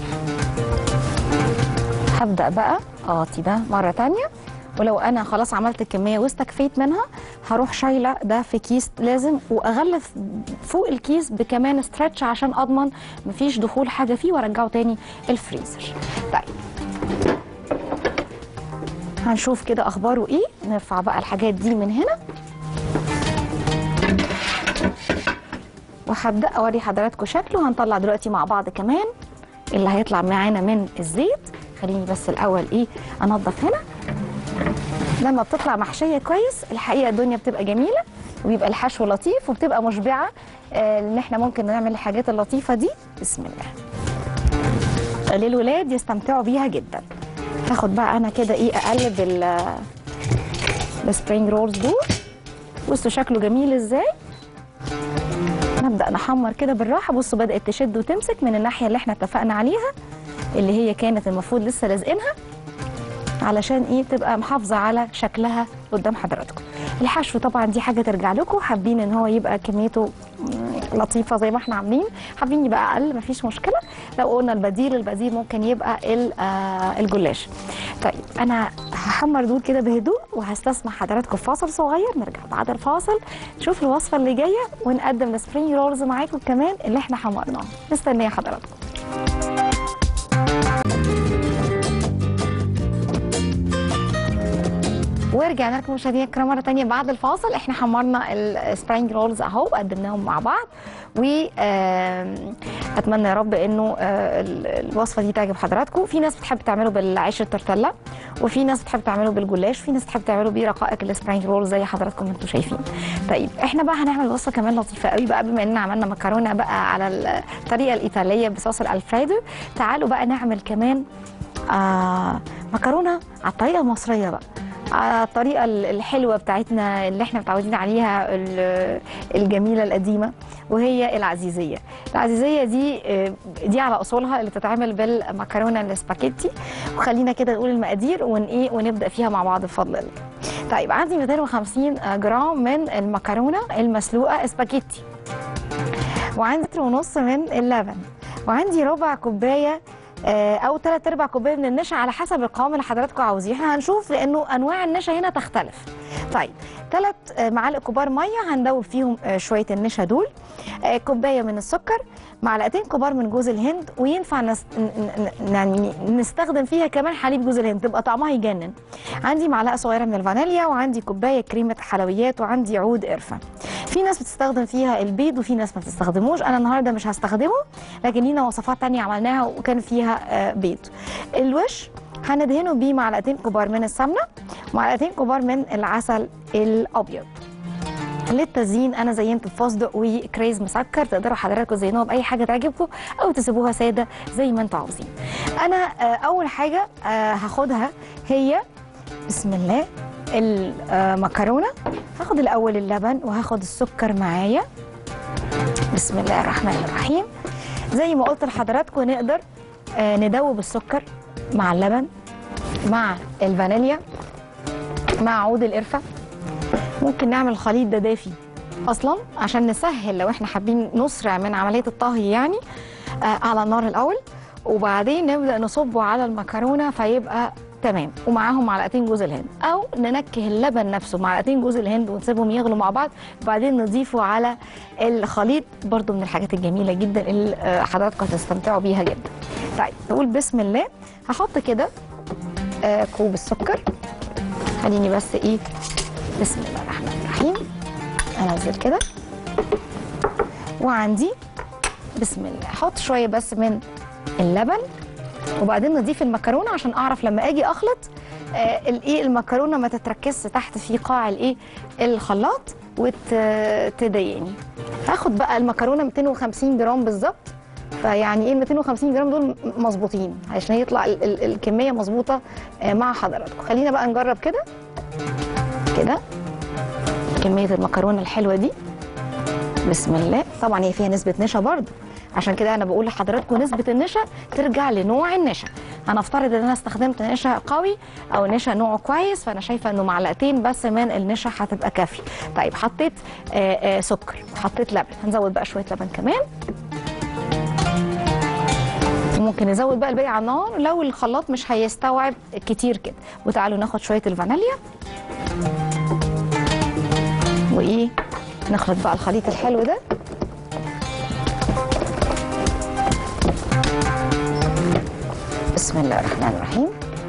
هبدا بقى اغطي ده مره تانية ولو انا خلاص عملت الكميه واستكفيت منها هروح شايله ده في كيس لازم واغلف فوق الكيس بكمان ستريتش عشان اضمن مفيش دخول حاجه فيه وارجعه تاني الفريزر طيب هنشوف كده اخباره ايه نرفع بقى الحاجات دي من هنا وهبدا اوري حضراتكم شكله هنطلع دلوقتي مع بعض كمان اللي هيطلع معانا من الزيت خليني بس الاول ايه انضف هنا لما بتطلع محشيه كويس الحقيقه الدنيا بتبقى جميله وبيبقى الحشو لطيف وبتبقى مشبعه آه، ان احنا ممكن نعمل الحاجات اللطيفه دي بسم الله للولاد يستمتعوا بيها جدا هاخد بقى انا كده ايه اقلب ال السبرينج رولز دول بصوا شكله جميل ازاي نبدا نحمر كده بالراحه بصوا بدات تشد وتمسك من الناحيه اللي احنا اتفقنا عليها اللي هي كانت المفروض لسه لازقينها علشان ايه تبقى محافظه على شكلها قدام حضراتكم الحشو طبعا دي حاجه ترجع لكم حابين ان هو يبقى كميته مم، لطيفه زي ما احنا عاملين حابين يبقى اقل مفيش مشكله لو قلنا البديل البديل ممكن يبقى ال- آه، الجلاش طيب انا هحمر دول كده بهدوء وهستسمح حضراتكم في فاصل صغير نرجع بعد الفاصل نشوف الوصفه اللي جايه ونقدم السبرينج رولز معاكم كمان اللي احنا حمرناه مستنيه حضراتكم ورجعنا لكم مشاهدينا الكرام مره تانية بعد الفاصل احنا حمرنا السبرينج رولز اهو قدمناهم مع بعض و آم، اتمنى يا رب انه آه، ال- الوصفه دي تعجب حضراتكم في ناس بتحب تعمله بالعيش التورتيلا وفي ناس بتحب تعمله بالجلاش في ناس بتحب تعمله برقائق السبرينج رول زي حضراتكم ما انتم شايفين طيب احنا بقى هنعمل وصفه كمان لطيفه قوي بقى بما اننا عملنا مكرونه بقى على الطريقه الايطاليه بصوص الالفريدو تعالوا بقى نعمل كمان آه مكرونه على الطريقه المصريه بقى على الطريقه ال- الحلوه بتاعتنا اللي احنا متعودين عليها ال- الجميله القديمه وهي العزيزيه العزيزيه دي آه، دي على اصولها اللي بتتعمل بالمكرونه الاسباجيتي وخلينا كده نقول المقادير ون ايه ونبدا فيها مع بعض بفضل الله طيب عندي 250 جرام من المكرونه المسلوقه اسباجيتي وعندي لتر ونص من اللبن وعندي ربع كوبايه آه، او ثلاث ارباع كوبايه من النشا على حسب القوام اللي حضراتكم عاوزين احنا هنشوف لانه انواع النشا هنا تختلف طيب ثلاث معالق كبار ميه هندوب فيهم آه، شويه النشا دول آه، كوبايه من السكر معلقتين كبار من جوز الهند وينفع نس... ن- ن- يعني نستخدم فيها كمان حليب جوز الهند تبقى طعمها يجنن عندي معلقه صغيره من الفانيليا وعندي كوبايه كريمه حلويات وعندي عود قرفه في ناس بتستخدم فيها البيض وفي ناس ما بتستخدموش انا النهارده مش هستخدمه لكن لينا وصفات تانية عملناها وكان فيها آه، بيض الوش هندهنه بيه معلقتين كبار من السمنه ومعلقتين كبار من العسل الابيض للتزيين انا زينت بفستق وكريز مسكر تقدروا حضراتكم تزينوها باي حاجه تعجبكم او تسيبوها ساده زي ما انتوا عاوزين انا آه، اول حاجه آه، هاخدها هي بسم الله المكرونه هاخد الاول اللبن وهاخد السكر معايا بسم الله الرحمن الرحيم زي ما قلت لحضراتكم نقدر آه، ندوب السكر مع اللبن مع الفانيليا مع عود القرفه ممكن نعمل الخليط ده دافي اصلا عشان نسهل لو احنا حابين نسرع من عمليه الطهي يعني آه على النار الاول وبعدين نبدا نصبه على المكرونه فيبقى تمام ومعاهم معلقتين جوز الهند او ننكه اللبن نفسه معلقتين جوز الهند ونسيبهم يغلوا مع بعض وبعدين نضيفه على الخليط برضو من الحاجات الجميله جدا اللي آه، حضراتكم هتستمتعوا بيها جدا طيب نقول بسم الله هحط كده آه، كوب السكر خليني بس ايه بسم الله الرحمن الرحيم انزل كده وعندي بسم الله احط شويه بس من اللبن وبعدين نضيف المكرونه عشان اعرف لما اجي اخلط آه، الايه المكرونه ما تتركزش تحت في قاع الايه الخلاط وتضايقني هاخد بقى المكرونه 250 جرام بالظبط فيعني ايه 250 جرام دول مظبوطين عشان يطلع ال ال الكميه مظبوطه آه، مع حضراتكم خلينا بقى نجرب كده كده كميه المكرونه الحلوه دي بسم الله طبعا هي فيها نسبه نشا برضه عشان كده انا بقول لحضراتكم نسبه النشا ترجع لنوع النشا هنفترض ان انا استخدمت نشا قوي او نشا نوعه كويس فانا شايفه انه معلقتين بس من النشا هتبقى كافي طيب حطيت آه آه سكر وحطيت لبن هنزود بقى شويه لبن كمان وممكن نزود بقى الباقي على النار لو الخلاط مش هيستوعب كتير كده وتعالوا ناخد شويه الفانيليا وايه نخلط بقى الخليط الحلو ده بسم الله الرحمن الرحيم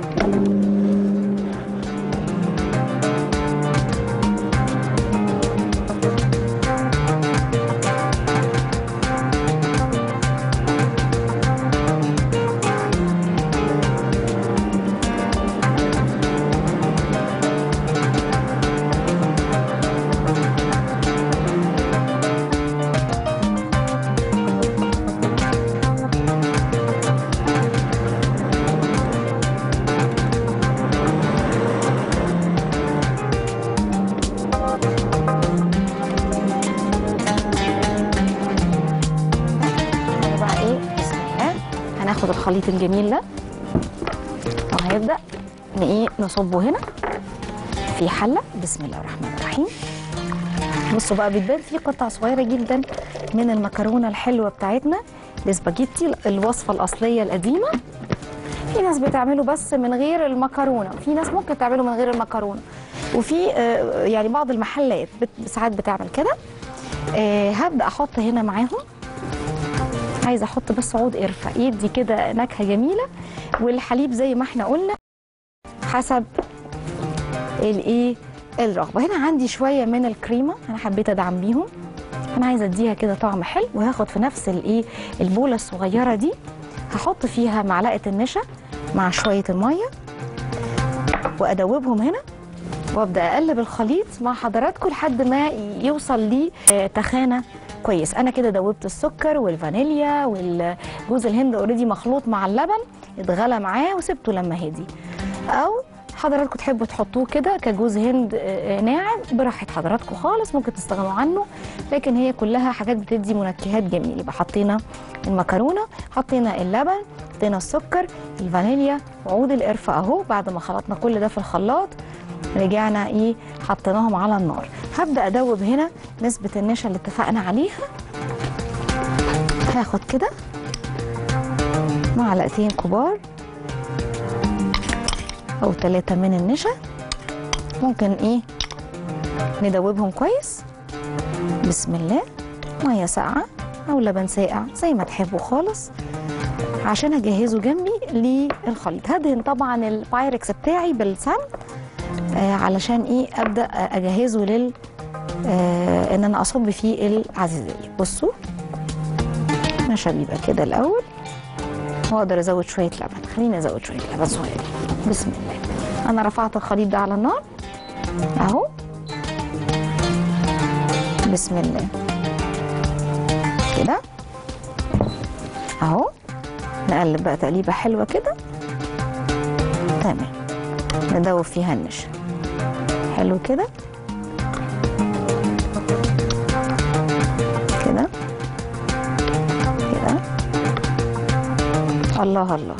هنا بقى ايه بسم الله هناخد الخليط الجميل ده وهنبدا ن- ايه نصبه هنا في حله بسم الله الرحمن الرحيم بصوا بقى بتبان فيه قطع صغيره جدا من المكرونه الحلوه بتاعتنا الاسباجيتي الوصفه الاصليه القديمه في ناس بتعمله بس من غير المكرونه في ناس ممكن تعمله من غير المكرونه وفي آه، يعني بعض المحلات بت- ساعات بتعمل كده آه، هبدا احط هنا معاهم عايزه احط بس عود قرفه يدي كده نكهه جميله والحليب زي ما احنا قلنا حسب الايه الرغبه هنا عندي شويه من الكريمه انا حبيت ادعم بيهم انا عايزه اديها كده طعم حلو وهاخد في نفس الايه البوله الصغيره دي هحط فيها معلقه النشا مع شويه الميه وادوبهم هنا وابدا اقلب الخليط مع حضراتكم لحد ما يوصل لي آه، تخانه كويس انا كده دوبت السكر والفانيليا والجوز الهند اوريدي مخلوط مع اللبن اتغلى معاه وسبته لما هدي او حضراتكم تحبوا تحطوه كده كجوز هند آه، آه، ناعم براحه حضراتكم خالص ممكن تستغنوا عنه لكن هي كلها حاجات بتدي منكهات جميله يبقى حطينا المكرونه حطينا اللبن حطينا السكر الفانيليا وعود القرفه اهو بعد ما خلطنا كل ده في الخلاط رجعنا ايه حطيناهم على النار هبدا ادوب هنا نسبه النشا اللي اتفقنا عليها هاخد كده معلقتين كبار او ثلاثة من النشا ممكن ايه ندوبهم كويس بسم الله ميه ساقعه او لبن ساقع زي ما تحبوا خالص عشان اجهزه جنبي للخليط هدهن طبعا البايركس بتاعي بالسمن آه علشان ايه ابدا اجهزه لل آه ان انا اصب فيه العزيزيه بصوا ماشي بيبقى كده الاول واقدر ازود شويه لبن خليني ازود شويه لبن صغير بسم الله انا رفعت الخليط ده على النار اهو بسم الله كده اهو نقلب بقى تقليبه حلوه كده تمام ندوب فيها النشا حلو كده كده كده الله الله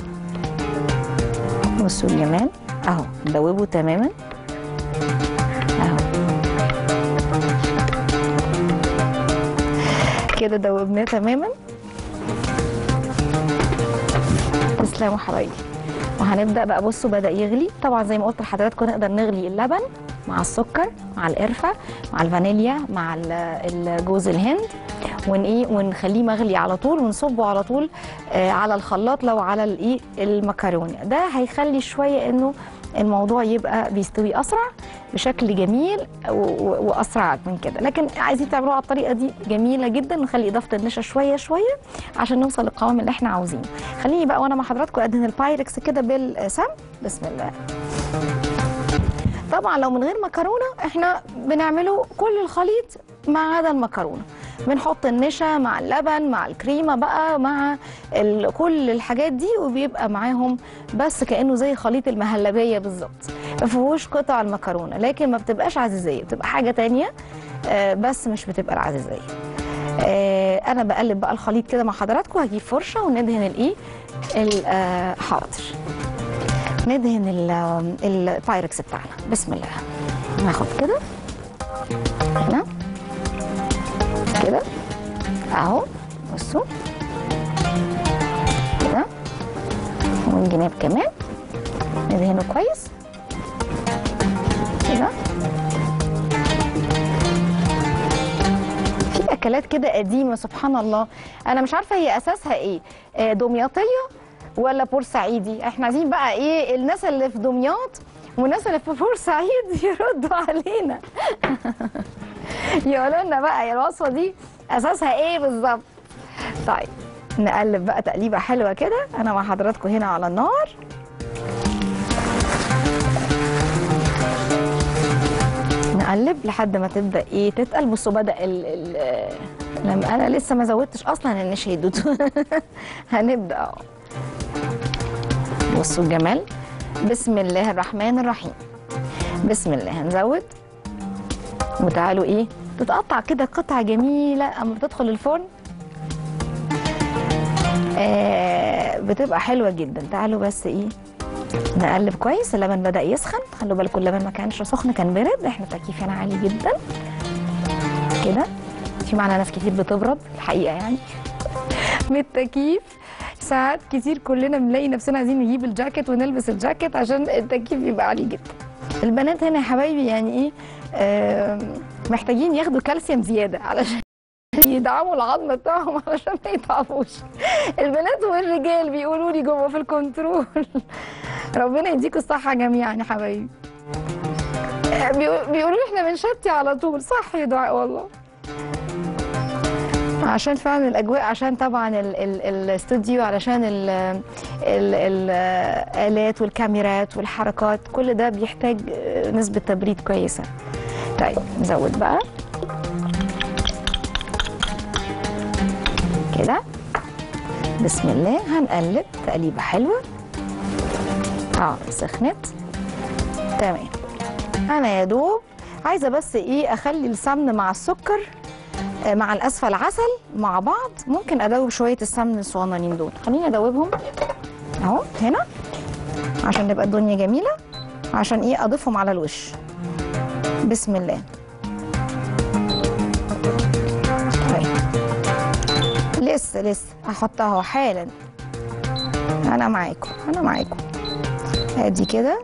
بصوا الجمال اهو ندوبه تماما اهو كده دوبناه تماما تسلموا حبايبي وهنبدا بقى بصوا بدا يغلي طبعا زي ما قلت لحضراتكم نقدر نغلي اللبن مع السكر مع القرفه مع الفانيليا مع ال- الجوز الهند ون ايه ونخليه مغلي على طول ونصبه على طول آه على الخلاط لو على الايه المكرونه ده هيخلي شويه انه الموضوع يبقى بيستوي اسرع بشكل جميل و- و- واسرع من كده لكن عايزين تعملوها على الطريقه دي جميله جدا نخلي اضافه النشا شويه شويه عشان نوصل للقوام اللي احنا عاوزينه خليني بقى وانا مع حضراتكم ادهن البايركس كده بالسمن بسم الله طبعا لو من غير مكرونه احنا بنعمله كل الخليط ما عدا المكرونه بنحط النشا مع اللبن مع الكريمه بقى مع ال- كل الحاجات دي وبيبقى معاهم بس كانه زي خليط المهلبيه بالظبط ما فيهوش قطع المكرونه لكن ما بتبقاش عزيزيه بتبقى حاجه تانية آه، بس مش بتبقى العزيزيه آه، انا بقلب بقى الخليط كده مع حضراتكم هجيب فرشه وندهن الايه ال- آه، حاضر ندهن ال- البايركس بتاعنا بسم الله ناخد كده هنا كده اهو بصوا كده والجناب كمان ندهنه كويس كده في اكلات كده قديمه سبحان الله انا مش عارفه هي اساسها ايه آه، دمياطيه ولا بورسعيدي احنا عايزين بقى ايه الناس اللي في دمياط والناس اللي في بورسعيد يردوا علينا يقولوا لنا بقى يا الوصفه دي اساسها ايه بالظبط طيب نقلب بقى تقليبه حلوه كده انا مع حضراتكم هنا على النار نقلب لحد ما تبدا ايه تتقل بصوا بدا ال ال لما انا لسه ما زودتش اصلا النشيد هنبدا اهو بصوا الجمال بسم الله الرحمن الرحيم بسم الله هنزود وتعالوا ايه تتقطع كده قطعه جميله اما بتدخل الفرن آه بتبقى حلوه جدا تعالوا بس ايه نقلب كويس اللبن بدا يسخن خلوا بالكم اللبن ما كانش سخن كان بارد احنا التكييف هنا عالي جدا كده في معنا ناس كتير بتبرد الحقيقه يعني من التكييف ساعات كتير كلنا بنلاقي نفسنا عايزين نجيب الجاكيت ونلبس الجاكيت عشان التكييف يبقى عالي جدا البنات هنا يا حبايبي يعني ايه آه محتاجين ياخدوا كالسيوم زياده علشان يدعموا العظم بتاعهم علشان ما يتعبوش البنات والرجال بيقولوا لي جوه في الكنترول ربنا يديكوا الصحه جميعا يا حبايبي بيقو- بيقولوا لي احنا بنشتي على طول صح يا دعاء والله عشان فعلا الاجواء عشان طبعا ال ال الاستوديو علشان ال ال الالات والكاميرات والحركات كل ده بيحتاج آه، نسبه تبريد كويسه طيب نزود بقى كده بسم الله هنقلب تقليبه حلوه اه سخنت تمام انا يا دوب عايزه بس ايه اخلي السمن مع السكر آه، مع الاسفل عسل مع بعض ممكن ادوب شويه السمن الصغننين دول خليني ادوبهم اهو هنا عشان تبقى الدنيا جميله عشان ايه اضيفهم على الوش بسم الله طيب لسه لسه هحطها حالا انا معاكم انا معاكم ادي كده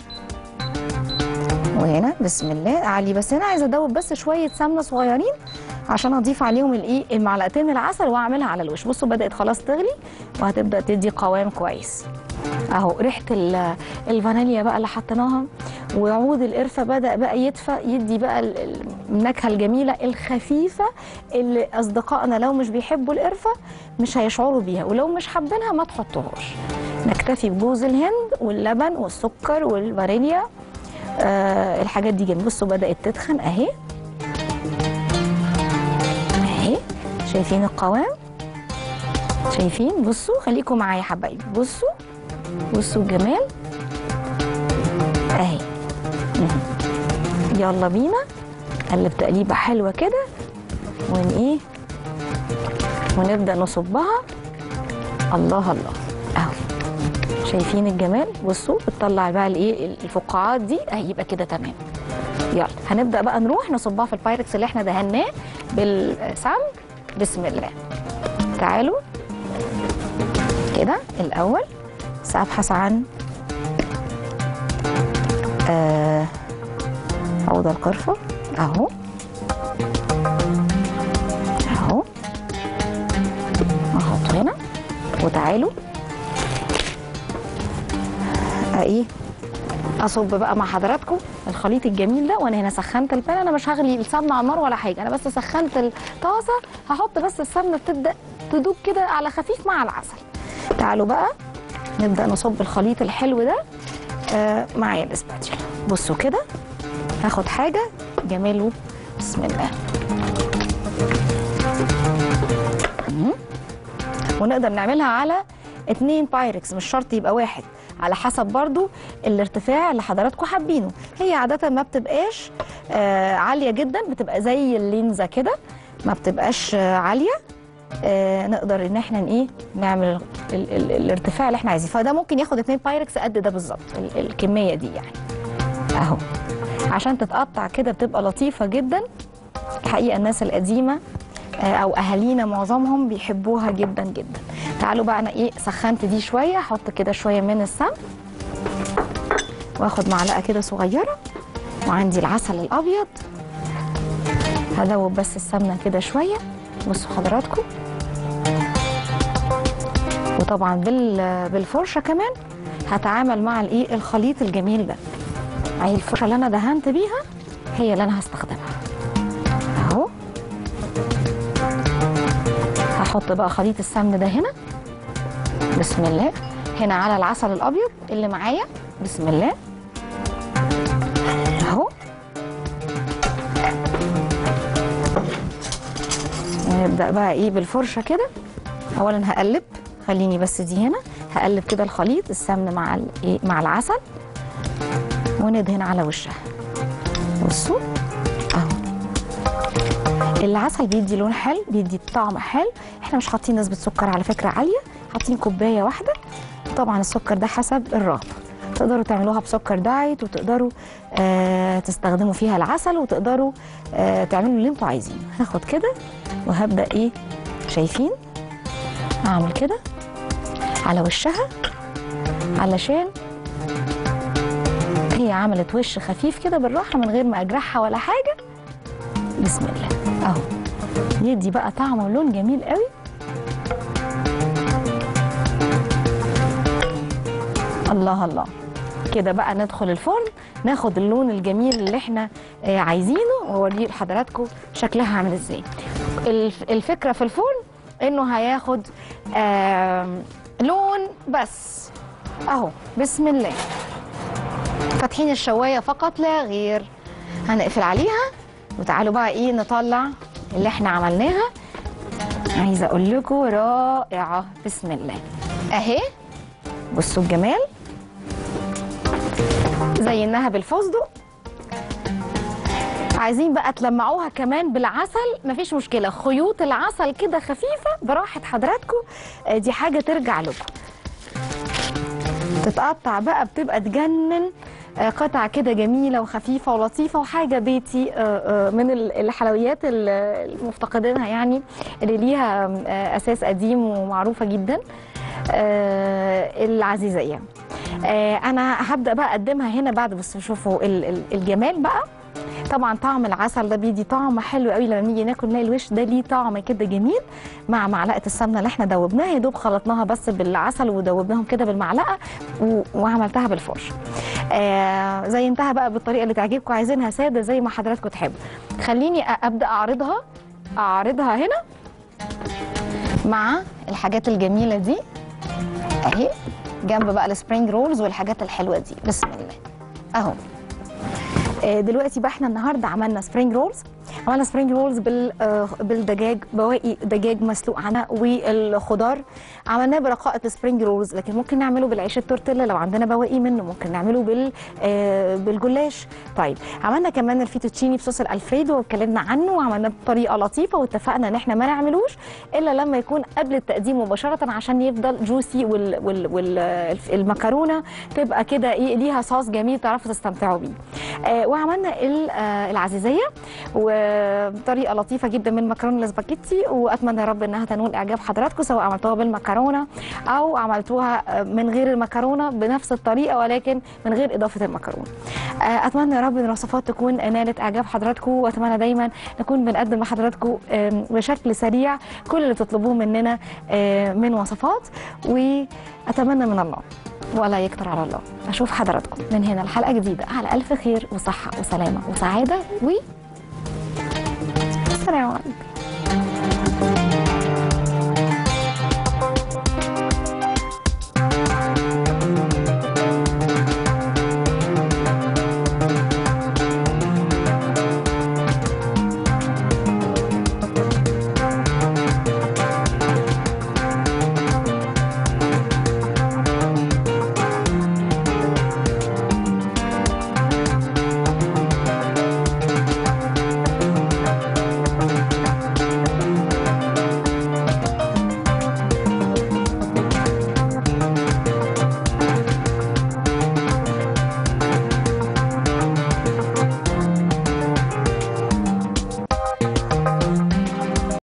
وهنا بسم الله اعلي بس هنا عايزه ادوب بس شويه سمنه صغيرين عشان اضيف عليهم الايه المعلقتين العسل واعملها على الوش بصوا بدات خلاص تغلي وهتبدا تدي قوام كويس اهو ريحه ال- الفانيليا بقى اللي حطيناها وعود القرفه بدا بقى يدفى يدي بقى ال- ال- النكهه الجميله الخفيفه اللي اصدقائنا لو مش بيحبوا القرفه مش هيشعروا بيها ولو مش حابينها ما تحطوهاش نكتفي بجوز الهند واللبن والسكر والفانيليا آه الحاجات دي جميله بصوا بدات تتخن اهي اهي شايفين القوام شايفين بصوا خليكم معايا يا حبايبي بصوا بصوا الجمال اهي مهم. يلا بينا قلب تقليبه حلوه كده ون ايه ونبدا نصبها الله الله اهو شايفين الجمال بصوا بتطلع بقى الايه الفقاعات دي اهي يبقى كده تمام يلا هنبدا بقى نروح نصبها في البايركس اللي احنا دهناه بالسمن بسم الله تعالوا كده الاول سابحث عن آه عود القرفه اهو اهو احط هنا وتعالوا آه ايه اصب بقى مع حضراتكم الخليط الجميل ده وانا هنا سخنت البان انا مش هغلي السمنه على النار ولا حاجه انا بس سخنت الطاسه هحط بس السمنه بتبدا تدوب كده على خفيف مع العسل تعالوا بقى نبدا نصب الخليط الحلو ده آه معايا الاسباتيولا بصوا كده هاخد حاجه جماله بسم الله مم. ونقدر نعملها على اتنين بايركس مش شرط يبقى واحد على حسب برضو الارتفاع اللي حضراتكم حابينه هي عادة ما بتبقاش آه عالية جدا بتبقى زي اللينزة كده ما بتبقاش آه عالية آه نقدر ان احنا ايه نعمل ال ال ال الارتفاع اللي احنا عايزينه فده ممكن ياخد اتنين بايركس قد ده بالظبط ال- الكمية دي يعني اهو عشان تتقطع كده بتبقى لطيفة جدا الحقيقة الناس القديمة آه، او اهالينا معظمهم بيحبوها جدا جدا تعالوا بقى انا ايه سخنت دي شويه احط كده شويه من السمن واخد معلقه كده صغيره وعندي العسل الابيض هذوب بس السمنه كده شويه بصوا حضراتكم وطبعا بال بالفرشه كمان هتعامل مع الايه الخليط الجميل ده اهي الفرشه اللي انا دهنت بيها هي اللي انا هستخدمها اهو هحط بقى خليط السمن ده هنا بسم الله هنا على العسل الابيض اللي معايا بسم الله اهو نبدا بقى ايه بالفرشه كده اولا هقلب خليني بس دي هنا هقلب كده الخليط السمن مع ال- ايه مع العسل وندهن على وشها بصوا اهو العسل بيدي لون حلو بيدي طعم حلو احنا مش حاطين نسبه سكر على فكره عاليه حاطين كوبايه واحده طبعا السكر ده حسب الرغبه تقدروا تعملوها بسكر دايت وتقدروا آه تستخدموا فيها العسل وتقدروا آه تعملوا اللي انتوا عايزينه هاخد كده وهبدا ايه شايفين اعمل كده على وشها علشان هي عملت وش خفيف كده بالراحه من غير ما اجرحها ولا حاجه بسم الله اهو يدي بقى طعم ولون جميل قوي الله الله كده بقى ندخل الفرن ناخد اللون الجميل اللي احنا آه، عايزينه واوريه لحضراتكم شكلها عامل ازاي الف- الفكره في الفرن انه هياخد آم، لون بس اهو بسم الله فاتحين الشوايه فقط لا غير هنقفل عليها وتعالوا بقى ايه نطلع اللي احنا عملناها عايزه اقول لكم رائعه بسم الله اهي بصوا الجمال زيناها بالفستق عايزين بقى تلمعوها كمان بالعسل مفيش مشكله خيوط العسل كده خفيفه براحه حضراتكم آه، دي حاجه ترجع لكم تتقطع بقى بتبقى تجنن آه، قطع كده جميله وخفيفه ولطيفه وحاجه بيتي آه، آه، من ال- الحلويات ال- المفتقدينها يعني اللي ليها آه، اساس قديم ومعروفه جدا آه، العزيزيه آه، انا هبدا بقى اقدمها هنا بعد بس شوفوا ال- ال- الجمال بقى طبعا طعم العسل ده بيدي طعم حلو قوي لما نيجي ناكل نلاقي الوش ده ليه طعم كده جميل مع معلقه السمنه اللي احنا دوبناها يا دوب خلطناها بس بالعسل ودوبناهم كده بالمعلقه و- وعملتها بالفرش آه زينتها بقى بالطريقه اللي تعجبكم عايزينها ساده زي ما حضراتكم تحبوا خليني أ- ابدا اعرضها اعرضها هنا مع الحاجات الجميله دي اهي جنب بقى السبرينج رولز والحاجات الحلوه دي بسم الله اهو آه، دلوقتي بقى احنا النهارده عملنا سبرينج رولز عملنا سبرينج رولز بال آه، بالدجاج بواقي دجاج مسلوق عنها والخضار عملناه برقائق السبرينج رولز لكن ممكن نعمله بالعيش التورتيلا لو عندنا بواقي منه ممكن نعمله بال آه، بالجلاش طيب عملنا كمان الفيتوتشيني بصوص الالفريدو واتكلمنا عنه وعملناه بطريقه لطيفه واتفقنا ان احنا ما نعملوش الا لما يكون قبل التقديم مباشره عشان يفضل جوسي وال وال وال المكرونه تبقى كده ايه ليها صوص جميل تعرفوا تستمتعوا بيه آه وعملنا ال- آه، العزيزيه وبطريقه لطيفه جدا من مكرونه الاسباجيتي واتمنى يا رب انها تنول اعجاب حضراتكم سواء عملتوها بالمكرونه او عملتوها آه، من غير المكرونه بنفس الطريقه ولكن من غير اضافه المكرونه آه، اتمنى يا رب ان الوصفات تكون نالت اعجاب حضراتكم واتمنى دايما نكون بنقدم لحضراتكم آم، بشكل سريع كل اللي تطلبوه مننا آه، من وصفات واتمنى من الله ولا يكتر على الله اشوف حضراتكم من هنا الحلقه جديده على الف خير وصحه وسلامه وسعاده و السلام عليكم